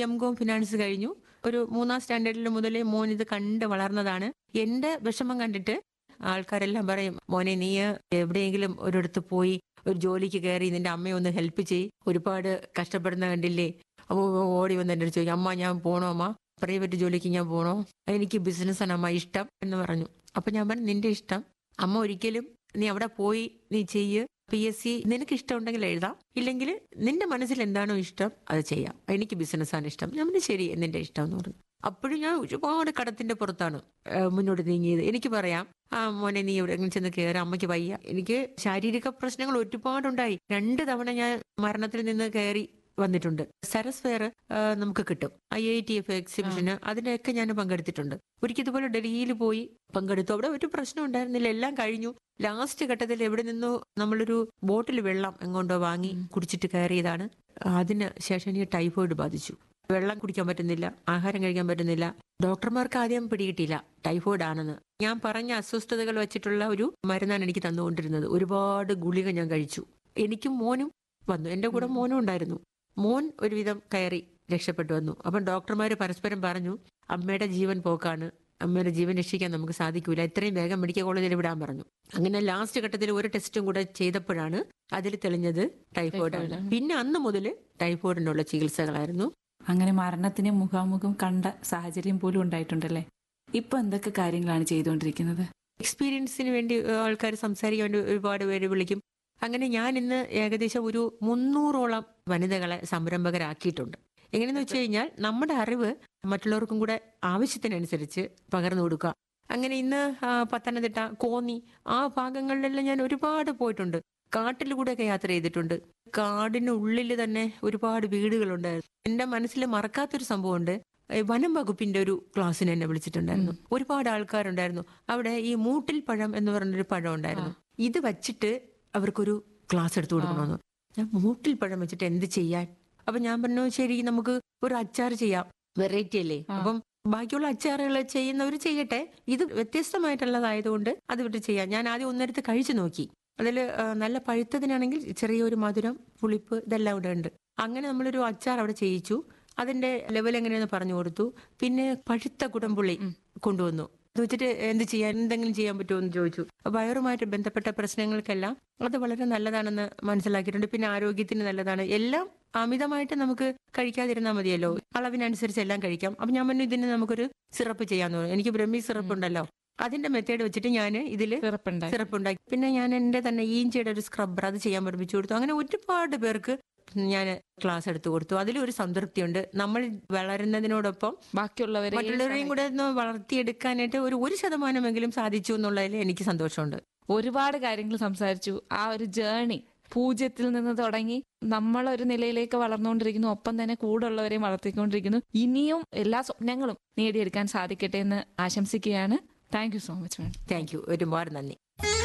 M com finance കഴിഞ്ഞു ഒരു മൂന്നാം സ്റ്റാൻഡേർഡിൽ മുതലേ മോൻ ഇത് കണ്ട് വളർന്നതാണ് എന്റെ വിഷമം കണ്ടിട്ട് ആൾക്കാരെല്ലാം പറയും മോനെ നീ എവിടെയെങ്കിലും ഒരിടത്ത് പോയി ഒരു ജോലിക്ക് കയറി നിന്റെ അമ്മയെ ഒന്ന് ഹെൽപ്പ് ചെയ് ഒരുപാട് കഷ്ടപ്പെടുന്ന കണ്ടില്ലേ അപ്പൊ ഓടി വന്ന് എൻ്റെ അടുത്ത് ചോദിക്കും അമ്മ ഞാൻ പോണോ അമ്മ പ്രൈവറ്റ് ജോലിക്ക് ഞാൻ പോണോ എനിക്ക് ബിസിനസ്സാണ് അമ്മ ഇഷ്ടം എന്ന് പറഞ്ഞു അപ്പൊ ഞാൻ പറഞ്ഞു നിന്റെ ഇഷ്ടം അമ്മ ഒരിക്കലും നീ അവിടെ പോയി നീ ചെയ്യ് പി എസ് സി നിനക്ക് ഇഷ്ടമുണ്ടെങ്കിൽ എഴുതാം ഇല്ലെങ്കിൽ നിന്റെ മനസ്സിൽ എന്താണോ ഇഷ്ടം അത് ചെയ്യാം എനിക്ക് ബിസിനസ്സാണ് ഇഷ്ടം ഞാൻ പറഞ്ഞു ശരി നിന്റെ ഇഷ്ടം എന്ന് പറഞ്ഞു അപ്പോഴും ഞാൻ ഒരുപാട് കടത്തിന്റെ പുറത്താണ് ആ, മുന്നോട്ട് നീങ്ങിയത് എനിക്ക് പറയാം ആ മോനെ നീ ഇവിടെ എങ്ങനെ ചെന്ന് കയറി അമ്മയ്ക്ക് വയ്യ എനിക്ക് ശാരീരിക പ്രശ്നങ്ങൾ ഒരുപാടുണ്ടായി രണ്ട് തവണ ഞാൻ മരണത്തിൽ നിന്ന് കയറി വന്നിട്ടുണ്ട് സരസ് ഫെയർ ആ, നമുക്ക് കിട്ടും ഐ ഐ ടി എഫ് എക്സിബിഷന് അതിനൊക്കെ ഞാൻ പങ്കെടുത്തിട്ടുണ്ട് ഒരിക്കൽ ഇതുപോലെ ഡൽഹിയിൽ പോയി പങ്കെടുത്തു അവിടെ ഒരു പ്രശ്നം ഉണ്ടായിരുന്നില്ല എല്ലാം കഴിഞ്ഞു ലാസ്റ്റ് ഘട്ടത്തിൽ എവിടെ നിന്നോ നമ്മളൊരു ബോട്ടിൽ വെള്ളം എങ്ങോട്ടോ വാങ്ങി കുടിച്ചിട്ട് കയറിയതാണ് അതിന് ശേഷം എനിക്ക് ടൈഫോയിഡ് ബാധിച്ചു വെള്ളം കുടിക്കാൻ പറ്റുന്നില്ല ആഹാരം കഴിക്കാൻ പറ്റുന്നില്ല ഡോക്ടർമാർക്ക് ആദ്യം പിടികിട്ടില്ല ടൈഫോയിഡ് ആണെന്ന് ഞാൻ പറഞ്ഞ അസ്വസ്ഥതകൾ വെച്ചിട്ടുള്ള ഒരു മരുന്നാണ് എനിക്ക് തന്നുകൊണ്ടിരുന്നത് ഒരുപാട് ഗുളിക ഞാൻ കഴിച്ചു എനിക്കും മോനും വന്നു എന്റെ കൂടെ മോനും ഉണ്ടായിരുന്നു മോൻ ഒരുവിധം കയറി രക്ഷപ്പെട്ടു വന്നു അപ്പം ഡോക്ടർമാർ പരസ്പരം പറഞ്ഞു അമ്മയുടെ ജീവൻ പോക്കാണ് അമ്മയുടെ ജീവൻ രക്ഷിക്കാൻ നമുക്ക് സാധിക്കൂല എത്രയും വേഗം മെഡിക്കൽ കോളേജിൽ വിടാൻ പറഞ്ഞു അങ്ങനെ ലാസ്റ്റ് ഘട്ടത്തിൽ ഒരു ടെസ്റ്റും കൂടെ ചെയ്തപ്പോഴാണ് അതിൽ തെളിഞ്ഞത് ടൈഫോയിഡ് ആണ് ടൈഫോയിഡ്. പിന്നെ അന്ന് മുതൽ ടൈഫോയിഡിനുള്ള ചികിത്സകളായിരുന്നു അങ്ങനെ മരണത്തിന് മുഖാമുഖം കണ്ട സാഹചര്യം പോലും ഉണ്ടായിട്ടുണ്ടല്ലേ ഇപ്പൊ എന്തൊക്കെ കാര്യങ്ങളാണ് ചെയ്തുകൊണ്ടിരിക്കുന്നത് എക്സ്പീരിയൻസിന് വേണ്ടി ആൾക്കാർ സംസാരിക്കാൻ വേണ്ടി ഒരുപാട് പേര് വിളിക്കും അങ്ങനെ ഞാൻ ഇന്ന് ഏകദേശം ഒരു മുന്നൂറോളം വനിതകളെ സംരംഭകരാക്കിയിട്ടുണ്ട് എങ്ങനെയെന്ന് വെച്ച് കഴിഞ്ഞാൽ നമ്മുടെ അറിവ് മറ്റുള്ളവർക്കും കൂടെ ആവശ്യത്തിനനുസരിച്ച് പകർന്നു കൊടുക്കുക അങ്ങനെ ഇന്ന് ആ, പത്തനംതിട്ട കോന്നി ആ ഭാഗങ്ങളിലെല്ലാം ഞാൻ ഒരുപാട് പോയിട്ടുണ്ട് കാട്ടിലൂടെയൊക്കെ യാത്ര ചെയ്തിട്ടുണ്ട് കാടിനുള്ളിൽ തന്നെ ഒരുപാട് വീടുകളുണ്ടായിരുന്നു എന്റെ മനസ്സിൽ മറക്കാത്തൊരു സംഭവമുണ്ട് ഏ, വനം വകുപ്പിന്റെ ഒരു ക്ലാസ്സിന് എന്നെ വിളിച്ചിട്ടുണ്ടായിരുന്നു ഒരുപാട് ആൾക്കാരുണ്ടായിരുന്നു അവിടെ ഈ മൂട്ടിൽ പഴം എന്ന് പറഞ്ഞൊരു പഴം ഉണ്ടായിരുന്നു ഇത് വച്ചിട്ട് അവർക്കൊരു ക്ലാസ് എടുത്തു കൊടുക്കണമെന്ന് ഞാൻ മൂട്ടിൽ പഴം വെച്ചിട്ട് എന്ത് ചെയ്യാൻ അപ്പൊ ഞാൻ പറഞ്ഞു ശരി നമുക്ക് ഒരു അച്ചാർ ചെയ്യാം വെറൈറ്റി അല്ലേ ആ. അപ്പം ബാക്കിയുള്ള അച്ചാറുകൾ ചെയ്യുന്നവർ ചെയ്യട്ടെ ഇത് വ്യത്യസ്തമായിട്ടുള്ളതായതുകൊണ്ട് അത് വിട്ട് ചെയ്യാം ഞാൻ ആദ്യം ഒന്നെടുത്ത് കഴിച്ചു നോക്കി അതിൽ നല്ല പഴുത്തതിനാണെങ്കിൽ ചെറിയൊരു മധുരം പുളിപ്പ് ഇതെല്ലാം ഇവിടെ ഉണ്ട് അങ്ങനെ നമ്മളൊരു അച്ചാർ അവിടെ ചെയ്യിച്ചു അതിന്റെ ലെവൽ എങ്ങനെയാന്ന് പറഞ്ഞു കൊടുത്തു പിന്നെ പഴുത്ത കുടംപുള്ളി ഉം. കൊണ്ടുവന്നു അത് വെച്ചിട്ട് എന്ത് ചെയ്യാൻ എന്തെങ്കിലും ചെയ്യാൻ പറ്റുമോ എന്ന് ചോദിച്ചു വയറുമായിട്ട് ബന്ധപ്പെട്ട പ്രശ്നങ്ങൾക്കെല്ലാം അത് വളരെ നല്ലതാണെന്ന് മനസ്സിലാക്കിയിട്ടുണ്ട് പിന്നെ ആരോഗ്യത്തിന് നല്ലതാണ് എല്ലാം അമിതമായിട്ട് നമുക്ക് കഴിക്കാതിരുന്നാൽ മതിയല്ലോ അളവിനനുസരിച്ച് എല്ലാം കഴിക്കാം അപ്പൊ ഞാൻ പറഞ്ഞു ഇതിന് നമുക്കൊരു സിറപ്പ് ചെയ്യാന്ന് പറഞ്ഞു എനിക്ക് ബ്രഹ്മി സിറപ്പ് ഉണ്ടല്ലോ അതിന്റെ മെത്തേഡ് വെച്ചിട്ട് ഞാൻ ഇതില് സിറപ്പുണ്ടായി സിറപ്പ് ഉണ്ടാക്കി പിന്നെ ഞാൻ എന്റെ തന്നെ ഈഞ്ചിയുടെ ഒരു സ്ക്രബ്ബർ അത് ചെയ്യാൻ പഠിപ്പിച്ചു കൊടുത്തു അങ്ങനെ ഒരുപാട് പേർക്ക് ഞാൻ ക്ലാസ് എടുത്തു കൊടുത്തു അതിലൊരു സംതൃപ്തിയുണ്ട് നമ്മൾ വളരുന്നതിനോടൊപ്പം ബാക്കിയുള്ളവരെ മറ്റുള്ളവരെയും കൂടെ ഒന്ന് വളർത്തിയെടുക്കാനായിട്ട് ഒരു ഒരു ശതമാനമെങ്കിലും സാധിച്ചു എന്നുള്ളതിൽ എനിക്ക് സന്തോഷമുണ്ട് ഒരുപാട് കാര്യങ്ങൾ സംസാരിച്ചു ആ ഒരു ജേണി പൂജ്യത്തിൽ നിന്ന് തുടങ്ങി നമ്മൾ ഒരു നിലയിലേക്ക് വളർന്നുകൊണ്ടിരിക്കുന്നു ഒപ്പം തന്നെ കൂടുള്ളവരെയും വളർത്തിക്കൊണ്ടിരിക്കുന്നു ഇനിയും എല്ലാ സ്വപ്നങ്ങളും നേടിയെടുക്കാൻ സാധിക്കട്ടെ എന്ന് ആശംസിക്കുകയാണ് thank you so much ma'am thank you ഒരുപാട് നന്ദി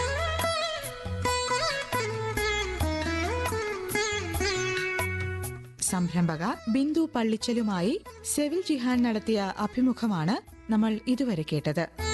സംരംഭക ബിന്ദു പള്ളിച്ചലുമായി സെവിൽ ജിഹാൻ നടത്തിയ അഭിമുഖമാണ് നമ്മൾ ഇതുവരെ കേട്ടത്